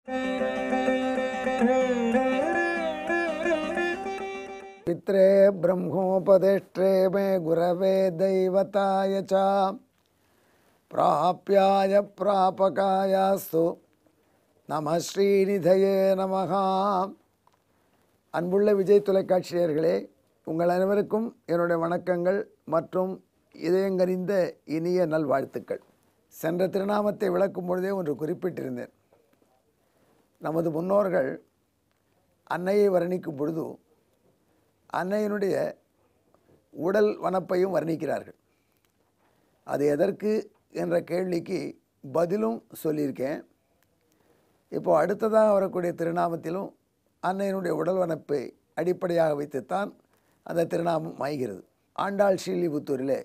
पित्रे ब्रह्मोपदेष्ट्रे मे गुरवे दैवताय च प्राप्याय प्रापकायास्तु நம ஸ்ரீநிதயே நமகா அன்புள்ள விஜய் தொலைக்காட்சியர்களே உங்கள் அனைவருக்கும் என்னுடைய வணக்கங்கள் மற்றும் இதயங்கறிந்த இனிய நல்வாழ்த்துக்கள் சென்ற திருநாமத்தை விளக்கும் பொழுதே ஒன்று குறிப்பிட்டிருந்தேன் நமது முன்னோர்கள் அன்னையை வர்ணிக்கும் பொழுது அன்னையினுடைய உடல் வனப்பையும் வர்ணிக்கிறார்கள் அது எதற்கு என்ற கேள்விக்கு பதிலும் சொல்லியிருக்கேன் இப்போ அடுத்ததாக வரக்கூடிய திருநாமத்திலும் அன்னையினுடைய உடல் வனப்பை அடிப்படையாக வைத்துத்தான் அந்த திருநாமம் ஆகிறது ஆண்டாள் ஸ்ரீலிபுத்தூரிலே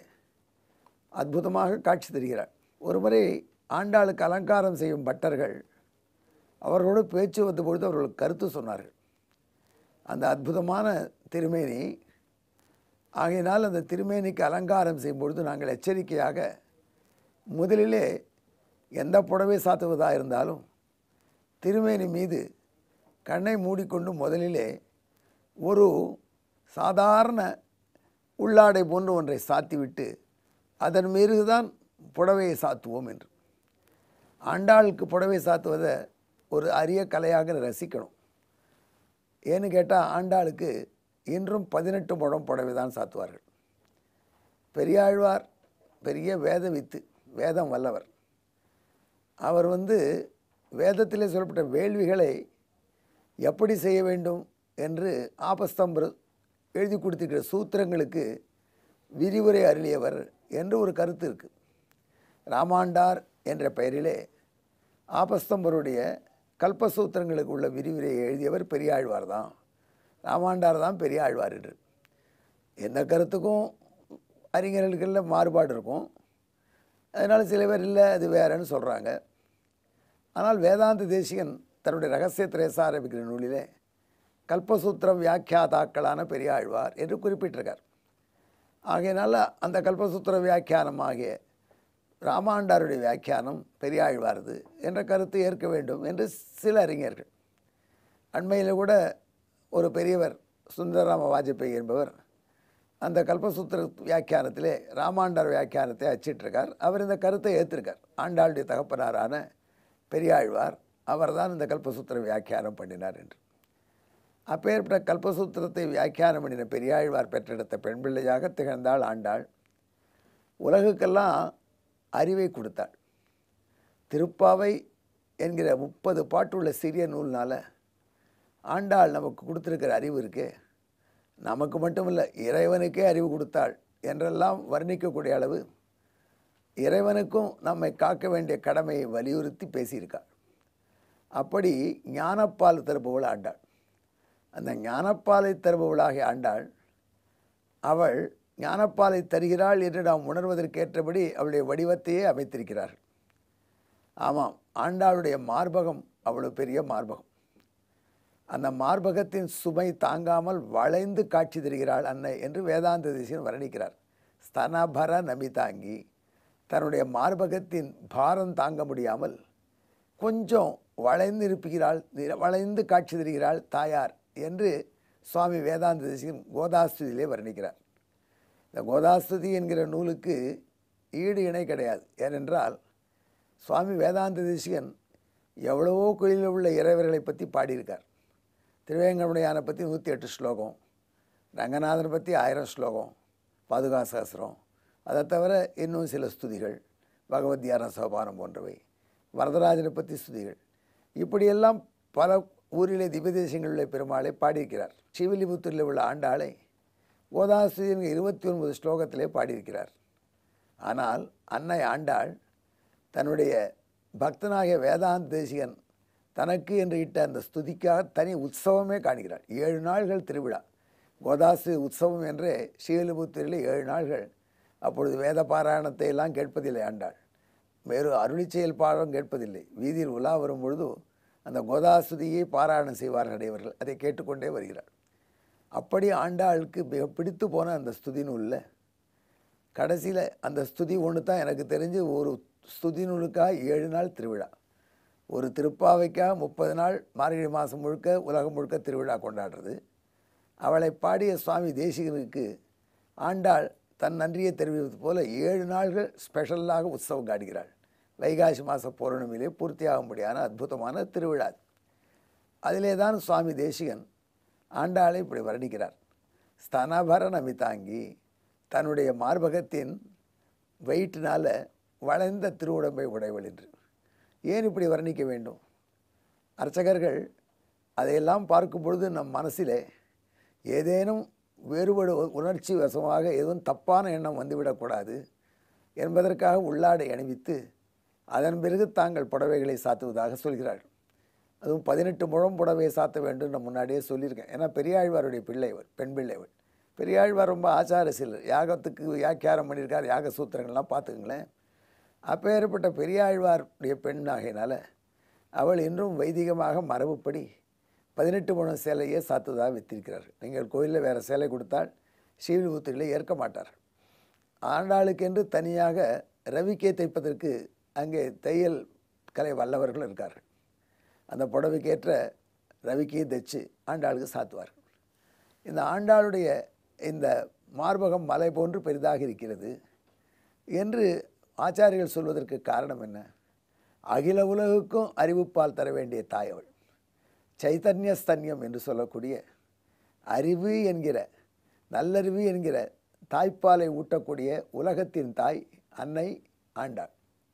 அற்புதமாக காட்சி தருகிறார் ஒருமுறை ஆண்டாளுக்கு அலங்காரம் செய்யும் பட்டர்கள் அவர்களோடு பேச்சு வந்த பொழுது அவர்களுக்கு கருத்து சொன்னார்கள் அந்த அற்புதமான திருமேனி ஆகையினால் அந்த திருமேனிக்கு அலங்காரம் செய்யும் பொழுது நாங்கள் எச்சரிக்கையாக முதலிலே எந்த புடவை சாத்துவதாக இருந்தாலும் திருமேனி மீது கண்ணை மூடிக்கொண்டு முதலிலே ஒரு சாதாரண உள்ளாடை போன்ற ஒன்றை சாத்திவிட்டு அதன் மீது தான் புடவையை சாத்துவோம் என்று ஆண்டாளுக்கு புடவை சாத்துவதை ஒரு அரிய கலையாக ரசிக்கணும் ஏன்னு கேட்டால் ஆண்டாளுக்கு இன்றும் பதினெட்டு முழம் புடவை தான் சாத்துவார்கள் பெரியாழ்வார் பெரிய வேத வித்து வேதம் வல்லவர் அவர் வந்து வேதத்திலே சொல்லப்பட்ட வேள்விகளை எப்படி செய்ய வேண்டும் என்று ஆபஸ்தம்பர் எழுதி கொடுத்திருக்கிற சூத்திரங்களுக்கு விரிவுரை அருளியவர் என்று ஒரு கருத்து இருக்குது ராமாண்டார் என்ற பெயரிலே ஆபஸ்தம்பருடைய கல்பசூத்திரங்களுக்கு உள்ள விரிவுரையை எழுதியவர் பெரியாழ்வார் தான் ராமாண்டார் தான் பெரியாழ்வார் என்று எந்த கருத்துக்கும் அறிஞர்களுக்கெல்லாம் மாறுபாடு இருக்கும் அதனால் சில பேர் இல்லை அது வேறன்னு சொல்கிறாங்க ஆனால் வேதாந்த தேசிகன் தன்னுடைய ரகசிய திரேச ஆரம்பிக்கிற நூலிலே கல்பசூத்திரம் வியாக்கியாதாக்களான பெரியாழ்வார் என்று குறிப்பிட்டிருக்கார் ஆகையினால அந்த கல்பசூத்திர வியாக்கியானம் ஆகிய ராமாண்டாருடைய வியாக்கியானம் பெரியாழ்வாரது என்ற கருத்தை ஏற்க வேண்டும் என்று சில அறிஞர்கள் அண்மையில் கூட ஒரு பெரியவர் சுந்தரராம வாஜ்பேயி என்பவர் அந்த கல்பசூத்திர வியாக்கியானத்திலே ராமாண்டார் வியாக்கியானத்தை அச்சிட்டிருக்கார் அவர் இந்த கருத்தை ஏற்றிருக்கார் ஆண்டாளுடைய தகப்பனாரான பெரியாழ்வார் அவர்தான் இந்த கல்பசூத்திர வியாக்கியானம் பண்ணினார் என்று அப்பேற்பட்ட கல்பசூத்திரத்தை வியாக்கியானம் பண்ணின பெரியாழ்வார் பெற்றெடுத்த பெண் பிள்ளையாக திகழ்ந்தாள் ஆண்டாள் உலகுக்கெல்லாம் அறிவை கொடுத்தாள் திருப்பாவை என்கிற முப்பது பாட்டுள்ள சிறிய நூல்னால் ஆண்டாள் நமக்கு கொடுத்துருக்கிற அறிவு இருக்கே நமக்கு மட்டுமில்லை இறைவனுக்கே அறிவு கொடுத்தாள் என்றெல்லாம் வர்ணிக்கக்கூடிய அளவு இறைவனுக்கும் நம்மை காக்க வேண்டிய கடமையை வலியுறுத்தி பேசியிருக்காள் அப்படி ஞானப்பால் தருபவள் ஆண்டாள் அந்த ஞானப்பாலை தருபவளாகிய ஆண்டாள் அவள் ஞானப்பாலை தருகிறாள் என்று நாம் உணர்வதற்கேற்றபடி அவளுடைய வடிவத்தையே அமைத்திருக்கிறார் ஆமாம் ஆண்டாளுடைய மார்பகம் அவ்வளோ பெரிய மார்பகம் அந்த மார்பகத்தின் சுமை தாங்காமல் வளைந்து காட்சி தருகிறாள் அன்னை என்று வேதாந்த தேசியன் வர்ணிக்கிறார் ஸ்தனபர நமிதாங்கி தன்னுடைய மார்பகத்தின் பாரம் தாங்க முடியாமல் கொஞ்சம் வளைந்து இருப்புகிறாள் வளைந்து காட்சி தருகிறாள் தாயார் என்று சுவாமி வேதாந்த தேசிகன் கோதாஸ்துதியிலே வர்ணிக்கிறார் இந்த கோதாஸ்துதி என்கிற நூலுக்கு ஈடு இணை கிடையாது ஏனென்றால் சுவாமி வேதாந்த தேசிகன் எவ்வளவோ கோயிலில் உள்ள இறைவர்களை பற்றி பாடியிருக்கார் திருவேங்கடமுடையானை பற்றி நூற்றி எட்டு ஸ்லோகம் ரங்கநாதனை பற்றி ஆயிரம் ஸ்லோகம் பாதுகா சகசிரம் அதை தவிர இன்னும் சில ஸ்துதிகள் பகவத்யார சோபானம் போன்றவை வரதராஜனை பற்றி ஸ்துதிகள் இப்படியெல்லாம் பல ஊரிலே திவ்யதேசங்களில் உள்ள பெருமாளை பாடியிருக்கிறார் சிவிலிபுத்தூரில் உள்ள ஆண்டாளை கோதாஸ்துதியின் இருபத்தி ஒன்பது ஸ்லோகத்திலே பாடியிருக்கிறார் ஆனால் அன்னை ஆண்டாள் தன்னுடைய பக்தனாகிய வேதாந்த தேசிகன் தனக்கு என்று இட்ட அந்த ஸ்துதிக்காக தனி உற்சவமே காணுகிறாள் ஏழு நாள்கள் திருவிழா கோதாசு உற்சவம் என்றே ஸ்ரீவில்லிபுத்தூரில் ஏழு நாள்கள் அப்பொழுது வேத பாராயணத்தை எல்லாம் கேட்பதில்லை ஆண்டாள் வேறு அருளி செயல் பாடம் கேட்பதில்லை வீதியில் உலா வரும் பொழுது அந்த கோதாசுதியை பாராயணம் செய்வார்கள் அடையவர்கள் அதை கேட்டுக்கொண்டே வருகிறார் அப்படி ஆண்டாளுக்கு மிக பிடித்து போன அந்த ஸ்துதி நூலில் கடைசியில் அந்த ஸ்துதி ஒன்று தான் எனக்கு தெரிஞ்சு ஒரு ஸ்துதி நூலுக்காக ஏழு நாள் திருவிழா ஒரு திருப்பாவைக்காக முப்பது நாள் மார்கழி மாதம் முழுக்க உலகம் முழுக்க திருவிழா கொண்டாடுறது அவளை பாடிய சுவாமி தேசிகனுக்கு ஆண்டாள் தன் நன்றியை தெரிவிப்பது போல ஏழு நாள்கள் ஸ்பெஷலாக உற்சவம் காட்டுகிறாள் வைகாசி மாத பௌர்ணமியிலே பூர்த்தியாகும்படியான அற்புதமான திருவிழா அது. அதிலே தான் சுவாமி தேசிகன் ஆண்டாளை இப்படி வர்ணிக்கிறார் ஸ்தனபர நமிதாங்கி தன்னுடைய மார்பகத்தின் வெயிட்டினால வளைந்த திருவுடம்பை உடையவள் என்று ஏன் இப்படி வர்ணிக்க வேண்டும் அர்ச்சகர்கள் அதையெல்லாம் பார்க்கும் பொழுது நம் மனசிலே ஏதேனும் வேறுபடு உணர்ச்சி வசமாக எதுவும் தப்பான எண்ணம் வந்துவிடக்கூடாது என்பதற்காக உள்ளாடை அணிவித்து அதன் பிறகு தாங்கள் புடவைகளை சாத்துவதாக சொல்கிறார்கள் அதுவும் பதினெட்டு முழம் புடவையை சாத்த வேண்டும் நான் முன்னாடியே சொல்லியிருக்கேன் ஏன்னா பெரியாழ்வாருடைய பிள்ளைவர் பெண் பிள்ளைவர் பெரியாழ்வார் ரொம்ப ஆச்சார சிலர் யாகத்துக்கு வியாக்கியாரம் பண்ணியிருக்கார் யாக சூத்திரங்கள்லாம் பார்த்துக்குங்களேன் அப்பேற்பட்ட பெரியாழ்வாருடைய பெண் ஆகையினால அவள் இன்றும் வைதிகமாக மரபுப்படி பதினெட்டு முழம் சேலையே சாத்துவதாக வித்திருக்கிறார்கள் நீங்கள் கோயிலில் வேறு சேலை கொடுத்தால் ஸ்ரீவிபூத்திகளை ஏற்க மாட்டார்கள் ஆண்டாளுக்கென்று தனியாக ரவிக்கே தைப்பதற்கு அங்கே தையல் கலை வல்லவர்கள் இருக்கார்கள் அந்த புடவைக்கேற்ற ரவிக்கையை தைச்சு ஆண்டாளுக்கு சாத்துவார்கள் இந்த ஆண்டாளுடைய இந்த மார்பகம் மலை போன்று பெரிதாக இருக்கிறது என்று ஆச்சாரியர்கள் சொல்வதற்கு காரணம் என்ன அகில உலகுக்கும் அறிவுப்பால் தர வேண்டிய தாய் அவள் சைத்தன்ய ஸ்தன்யம் என்று சொல்லக்கூடிய அறிவு என்கிற நல்லறிவு என்கிற தாய்ப்பாலை ஊட்டக்கூடிய உலகத்தின் தாய் அன்னை ஆண்டாள்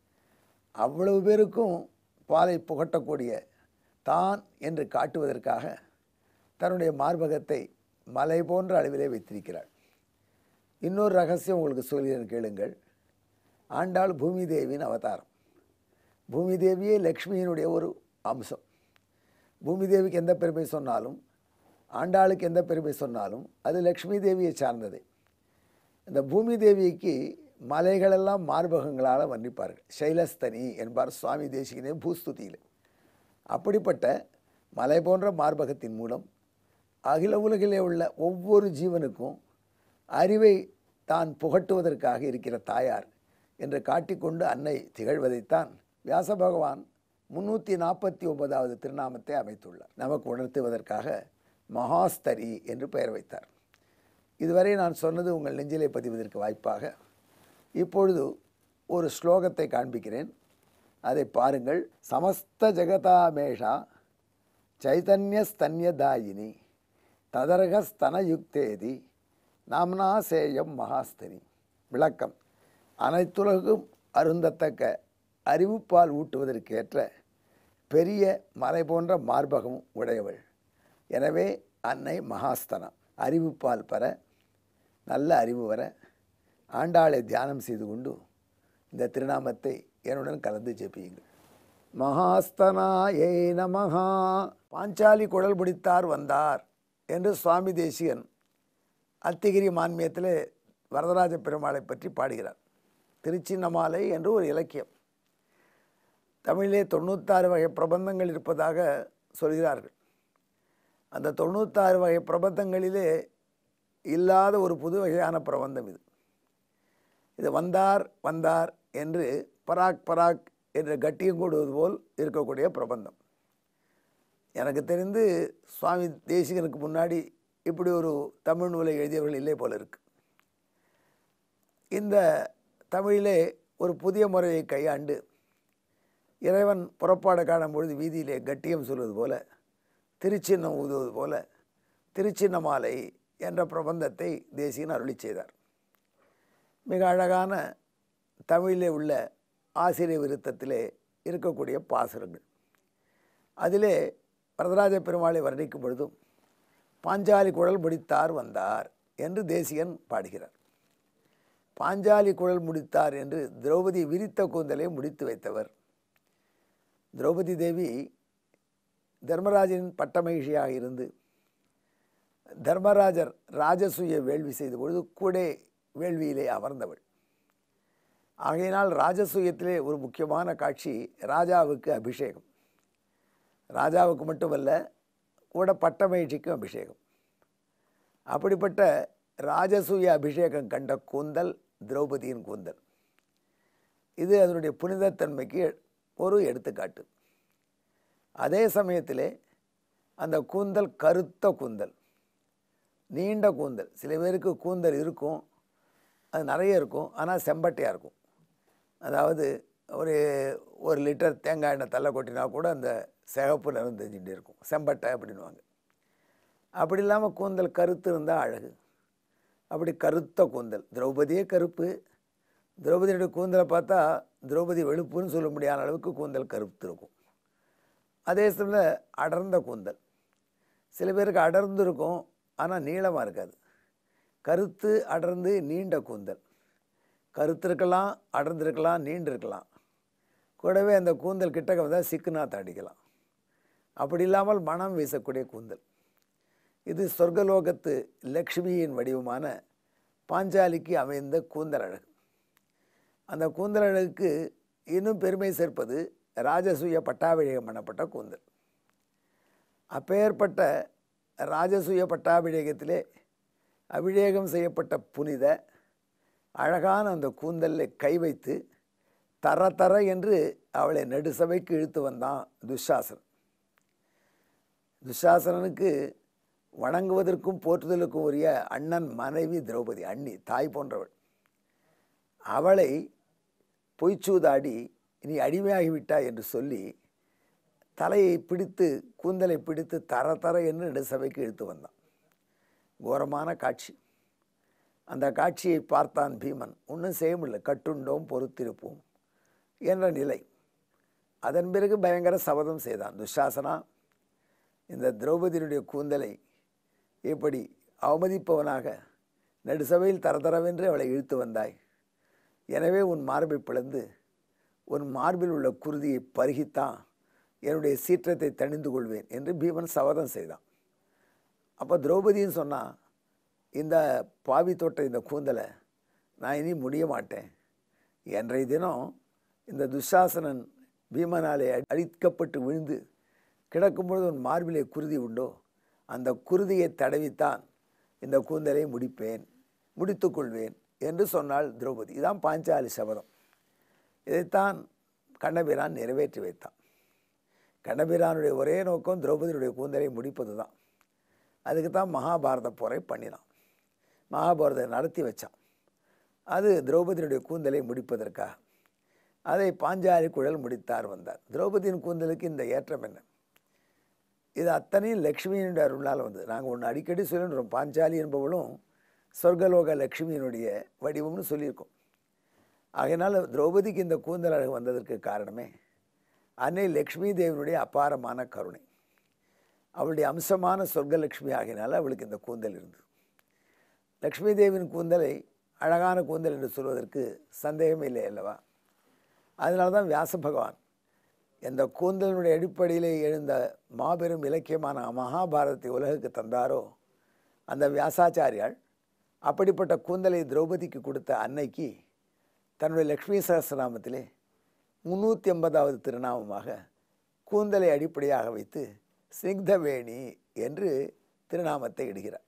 அவ்வளவு பேருக்கும் பாலை புகட்டக்கூடிய தான் என்று காட்டுவதற்காக தன்னுடைய மார்பகத்தை மலை போன்ற அளவிலே வைத்திருக்கிறாள் இன்னொரு ரகசியம் உங்களுக்கு சொல்கிறேன் கேளுங்கள் ஆண்டாள் பூமி தேவியின் அவதாரம் பூமி தேவியே லக்ஷ்மியினுடைய ஒரு அம்சம் பூமி தேவிக்கு எந்த பெருமை சொன்னாலும் ஆண்டாளுக்கு எந்த பெருமை சொன்னாலும் அது லக்ஷ்மி தேவியை சார்ந்தது இந்த பூமி தேவிக்கு மலைகளெல்லாம் மார்பகங்களால் வர்ணிப்பார்கள் சைலஸ்தனி என்பார் சுவாமி தேசிகனே பூஸ்துதியில் அப்படிப்பட்ட மலை போன்ற மார்பகத்தின் மூலம் அகில உலகிலே உள்ள ஒவ்வொரு ஜீவனுக்கும் அறிவை தான் புகட்டுவதற்காக இருக்கிற தாயார் என்று காட்டிக்கொண்டு அன்னை திகழ்வதைத்தான் வியாச பகவான் முன்னூற்றி நாற்பத்தி ஒன்பதாவது திருநாமத்தை அமைத்துள்ளார் நமக்கு உணர்த்துவதற்காக மகாஸ்தரி என்று பெயர் வைத்தார் இதுவரை நான் சொன்னது உங்கள் நெஞ்சிலே பதிவதற்கு வாய்ப்பாக இப்பொழுது ஒரு ஸ்லோகத்தை காண்பிக்கிறேன் அதை பாருங்கள் சமஸ்த ஜெகதாமேஷா சைதன்யஸ்தன்யதாயினி ததரகஸ்தனயுக்தேதி நாம்னா சேயம் மகாஸ்தனி விளக்கம் அனைத்துலகும் அருந்தத்தக்க அறிவுப்பால் ஊட்டுவதற்கேற்ற பெரிய மலை போன்ற மார்பகம் உடையவள் எனவே அன்னை மகாஸ்தனம் அறிவுப்பால் பெற நல்ல அறிவு வர ஆண்டாளை தியானம் செய்து கொண்டு இந்த திருநாமத்தை என்னுடன் கலந்து ஜெபியுங்கள் மகாஸ்தனாயே நமஹா பாஞ்சாலி குழல் பிடித்தார் வந்தார் என்று சுவாமி தேசிகன் அத்திகிரி மான்மியத்தில் வரதராஜ பெருமாளை பற்றி பாடுகிறார் திருச்சின்னமாலை என்று ஒரு இலக்கியம் தமிழிலே தொண்ணூத்தாறு வகை பிரபந்தங்கள் இருப்பதாக சொல்கிறார்கள் அந்த தொண்ணூத்தாறு வகை பிரபந்தங்களிலே இல்லாத ஒரு புது வகையான பிரபந்தம் இது இது வந்தார் வந்தார் என்று பராக் பராக் என்ற கட்டியம் கூடுவது போல் இருக்கக்கூடிய பிரபந்தம் எனக்கு தெரிந்து சுவாமி தேசிகனுக்கு முன்னாடி இப்படி ஒரு தமிழ் நூலை எழுதியவர்கள் இல்லை போல இருக்கு இந்த தமிழிலே ஒரு புதிய முறையை கையாண்டு இறைவன் புறப்பாடு காணும் பொழுது வீதியிலே கட்டியம் சொல்வது போல திருச்சின்னம் ஊதுவது போல திருச்சின்னமாலை என்ற பிரபந்தத்தை தேசிகன் அருளி செய்தார் மிக அழகான தமிழிலே உள்ள ஆசிரிய விருத்தத்திலே இருக்கக்கூடிய பாசுரங்கள் அதிலே வரதராஜ பெருமாளை வர்ணிக்கும் பொழுதும் பாஞ்சாலி குழல் முடித்தார் வந்தார் என்று தேசிகன் பாடுகிறார் பாஞ்சாலி குழல் முடித்தார் என்று திரௌபதி விரித்த கூந்தலை முடித்து வைத்தவர் திரௌபதி தேவி தர்மராஜனின் பட்டமகிழ்ச்சியாக இருந்து தர்மராஜர் ராஜசூய வேள்வி செய்த பொழுது கூடே வேள்வியிலே அமர்ந்தவள் ஆகையினால் ராஜசூயத்திலே ஒரு முக்கியமான காட்சி ராஜாவுக்கு அபிஷேகம் ராஜாவுக்கு மட்டுமல்ல கூட பட்டமகிழ்ச்சிக்கும் அபிஷேகம் அப்படிப்பட்ட ராஜசூய அபிஷேகம் கண்ட கூந்தல் திரௌபதியின் கூந்தல் இது அதனுடைய புனிதத்தன்மைக்கு ஒரு எடுத்துக்காட்டு அதே சமயத்திலே அந்த கூந்தல் கருத்த கூந்தல் நீண்ட கூந்தல் சில பேருக்கு கூந்தல் இருக்கும் அது நிறைய இருக்கும் ஆனால் செம்பட்டையாக இருக்கும் அதாவது ஒரு ஒரு லிட்டர் தேங்காய் எண்ணெய் தள்ள கொட்டினா கூட அந்த சிகப்பு நிறம் தெரிஞ்சுட்டே இருக்கும் செம்பட்டை அப்படின்வாங்க அப்படி இல்லாமல் கூந்தல் கருத்து இருந்தால் அழகு அப்படி கருத்த கூந்தல் திரௌபதியே கருப்பு திரௌபதியுடைய கூந்தலை பார்த்தா திரௌபதி வெளுப்புன்னு சொல்ல முடியாத அளவுக்கு கூந்தல் கருத்து இருக்கும் அதே சமயத்தில் அடர்ந்த கூந்தல் சில பேருக்கு அடர்ந்து இருக்கும் ஆனால் நீளமாக இருக்காது கருத்து அடர்ந்து நீண்ட கூந்தல் கருத்து இருக்கலாம் அடர்ந்திருக்கலாம் நீண்டு இருக்கலாம் கூடவே அந்த கூந்தல் கிட்டக்க வந்தால் சிக்குநாத்த அடிக்கலாம் அப்படி இல்லாமல் மனம் வீசக்கூடிய கூந்தல் இது சொர்க்கலோகத்து லக்ஷ்மியின் வடிவமான பாஞ்சாலிக்கு அமைந்த கூந்தல் அழகு அந்த கூந்தல் அழகுக்கு இன்னும் பெருமை சேர்ப்பது ராஜசூய பட்டாபிஷேகம் பண்ணப்பட்ட கூந்தல் அப்பேற்பட்ட ராஜசூய பட்டாபிஷேகத்திலே அபிஷேகம் செய்யப்பட்ட புனித அழகான அந்த கூந்தலில் கை வைத்து தர தர என்று அவளை நடுசபைக்கு இழுத்து வந்தான் துஷாசன் துஷாசனனுக்கு வணங்குவதற்கும் போற்றுதலுக்கும் உரிய அண்ணன் மனைவி திரௌபதி அண்ணி தாய் போன்றவள் அவளை பொய்ச்சூதாடி நீ அடிமையாகிவிட்டாய் என்று சொல்லி தலையை பிடித்து கூந்தலை பிடித்து தர தர என்று நடுசபைக்கு இழுத்து வந்தான் கோரமான காட்சி அந்த காட்சியை பார்த்தான் பீமன் ஒன்றும் செய்ய முடியல கட்டுண்டோம் பொறுத்திருப்போம் என்ற நிலை அதன் பிறகு பயங்கர சபதம் செய்தான் துஷாசனா இந்த திரௌபதியினுடைய கூந்தலை இப்படி அவமதிப்பவனாக நடுசபையில் தரதரவென்று அவளை இழுத்து வந்தாய் எனவே உன் மார்பை பிளந்து உன் மார்பில் உள்ள குருதியை பருகித்தான் என்னுடைய சீற்றத்தை தணிந்து கொள்வேன் என்று பீமன் சபதம் செய்தான் அப்போ திரௌபதியும் சொன்னால் இந்த பாவி தொட்ட இந்த கூந்தலை நான் இனி முடிய மாட்டேன் என்றைய தினம் இந்த துஷாசனன் பீமனாலே அழிக்கப்பட்டு விழுந்து கிடக்கும்பொழுது உன் மார்பிலே குருதி உண்டோ அந்த குருதியை தடவித்தான் இந்த கூந்தலை முடிப்பேன் முடித்துக்கொள்வேன் என்று சொன்னாள் திரௌபதி இதான் பாஞ்சாலி சபதம் இதைத்தான் கண்ணபிரான் நிறைவேற்றி வைத்தான் கண்ணபிரானுடைய ஒரே நோக்கம் திரௌபதியுடைய கூந்தலை முடிப்பது தான் அதுக்கு தான் மகாபாரத போரை பண்ணினான் மகாபாரதை நடத்தி வச்சான் அது திரௌபதியினுடைய கூந்தலை முடிப்பதற்காக அதை பாஞ்சாலி குழல் முடித்தார் வந்தார் திரௌபதியின் கூந்தலுக்கு இந்த ஏற்றம் என்ன இது அத்தனையும் லக்ஷ்மியினுடைய அருளால் வந்தது நாங்கள் ஒன்று அடிக்கடி சொல்லிடுறோம் பாஞ்சாலி என்பவளும் சொர்க்கலோக லக்ஷ்மியினுடைய வடிவம்னு சொல்லியிருக்கோம் ஆகையினால் திரௌபதிக்கு இந்த கூந்தல் அழகு வந்ததற்கு காரணமே அன்னை லக்ஷ்மி தேவனுடைய அபாரமான கருணை அவளுடைய அம்சமான சொர்க்கலக்ஷ்மி ஆகினால அவளுக்கு இந்த கூந்தல் இருந்தது லக்ஷ்மி தேவியின் கூந்தலை அழகான கூந்தல் என்று சொல்வதற்கு சந்தேகமே இல்லை அல்லவா அதனால தான் வியாச பகவான் இந்த கூந்தலினுடைய அடிப்படையிலே எழுந்த மாபெரும் இலக்கியமான மகாபாரதத்தை உலகுக்கு தந்தாரோ அந்த வியாசாச்சாரியால் அப்படிப்பட்ட கூந்தலை திரௌபதிக்கு கொடுத்த அன்னைக்கு தன்னுடைய லக்ஷ்மி சகசிரநாமத்திலே முந்நூற்றி ஐம்பதாவது திருநாமமாக கூந்தலை அடிப்படையாக வைத்து ஸ்னிக்தவேணி என்று திருநாமத்தை இடுகிறார்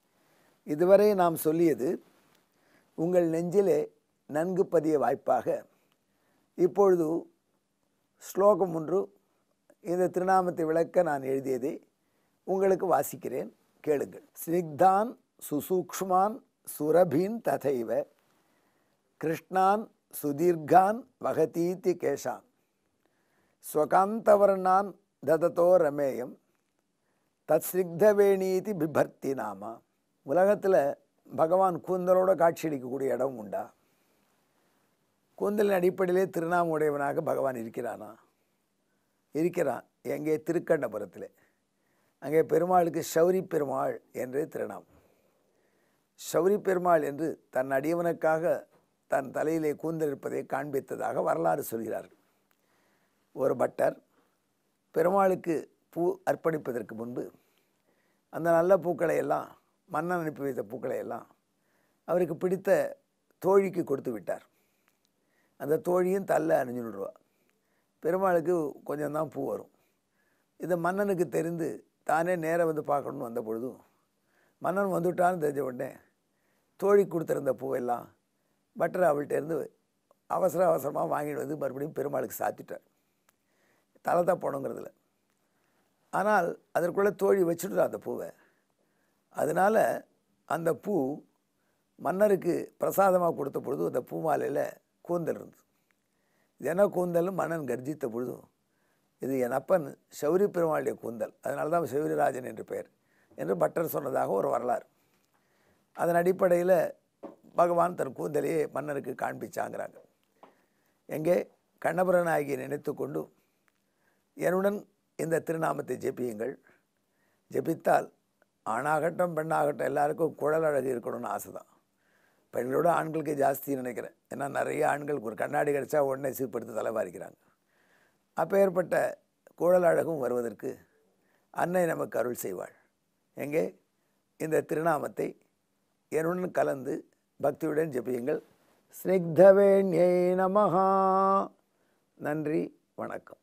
இதுவரை நாம் சொல்லியது உங்கள் நெஞ்சிலே நன்கு பதிய வாய்ப்பாக இப்பொழுது ஸ்லோகம் ஒன்று இந்த திருநாமத்தை விளக்க நான் எழுதியதை உங்களுக்கு வாசிக்கிறேன் கேளுங்கள் ஸ்னிக்தான் சுசூக்ஷ்மான் சுரபீன் ததைவ கிருஷ்ணான் சுதீர்கான் வகதீதி கேஷான் ஸ்வகாந்தவர்ணான் தததோ ரமேயம் தத் ஸ்னிக்தவேணீதி பிபர்த்தி நாமா உலகத்தில் பகவான் கூந்தலோட காட்சியளிக்கக்கூடிய இடம் உண்டா கூந்தலின் அடிப்படையிலே திருநாம உடையவனாக பகவான் இருக்கிறானா இருக்கிறான் எங்கே திருக்கண்டபுரத்தில் அங்கே பெருமாளுக்கு ஷௌரி பெருமாள் என்று திருநாமம் ஷௌரி பெருமாள் என்று தன் அடியவனுக்காக தன் தலையிலே கூந்தல் இருப்பதை காண்பித்ததாக வரலாறு சொல்கிறார்கள் ஒரு பட்டர் பெருமாளுக்கு பூ அர்ப்பணிப்பதற்கு முன்பு அந்த நல்ல பூக்களை எல்லாம் மன்னன் அனுப்பி வைத்த பூக்களை எல்லாம் அவருக்கு பிடித்த தோழிக்கு கொடுத்து விட்டார் அந்த தோழியும் தள்ள அணிஞ்சு விடுவா பெருமாளுக்கு கொஞ்சம் தான் பூ வரும் இது மன்னனுக்கு தெரிந்து தானே நேராக வந்து பார்க்கணும்னு வந்த பொழுதும் மன்னன் வந்துவிட்டான்னு தெரிஞ்ச உடனே தோழி கொடுத்துருந்த பூவெல்லாம் பட்டர் அவள்கிட்ட இருந்து அவசர அவசரமாக வாங்கிட்டு வந்து மறுபடியும் பெருமாளுக்கு சாத்திட்டார் தலை தான் போனோங்கிறதுல ஆனால் அதற்குள்ளே தோழி வச்சுடுறா அந்த பூவை அதனால் அந்த பூ மன்னருக்கு பிரசாதமாக கொடுத்த பொழுது அந்த பூ மாலையில் கூந்தல் இருந்தது இது என்ன கூந்தல்னு மன்னன் கர்ஜித்த பொழுதும் இது என் அப்பன் சௌரி பெருமாளுடைய கூந்தல் அதனால தான் சௌரிராஜன் என்று பெயர் என்று பட்டர் சொன்னதாக ஒரு வரலாறு அதன் அடிப்படையில் பகவான் தன் கூந்தலையே மன்னருக்கு காண்பிச்சாங்கிறாங்க எங்கே கண்ணபுரநாயகியை நினைத்து கொண்டு என்னுடன் இந்த திருநாமத்தை ஜெபியுங்கள் ஜெபித்தால் ஆணாகட்டும் பெண்ணாகட்டும் எல்லாருக்கும் குழல் அழகு இருக்கணும்னு ஆசை தான் பெண்களோட ஆண்களுக்கு ஜாஸ்தி நினைக்கிறேன் ஏன்னா நிறைய ஆண்களுக்கு ஒரு கண்ணாடி கிடச்சா உடனே சீப்படுத்து தலைவாரிக்கிறாங்க அப்பேற்பட்ட குழல் அழகும் வருவதற்கு அன்னை நமக்கு அருள் செய்வாள் எங்கே இந்த திருநாமத்தை என்னுடன் கலந்து பக்தியுடன் ஜெபியுங்கள் ஸ்னிக்தவேண்யை நமஹா நன்றி வணக்கம்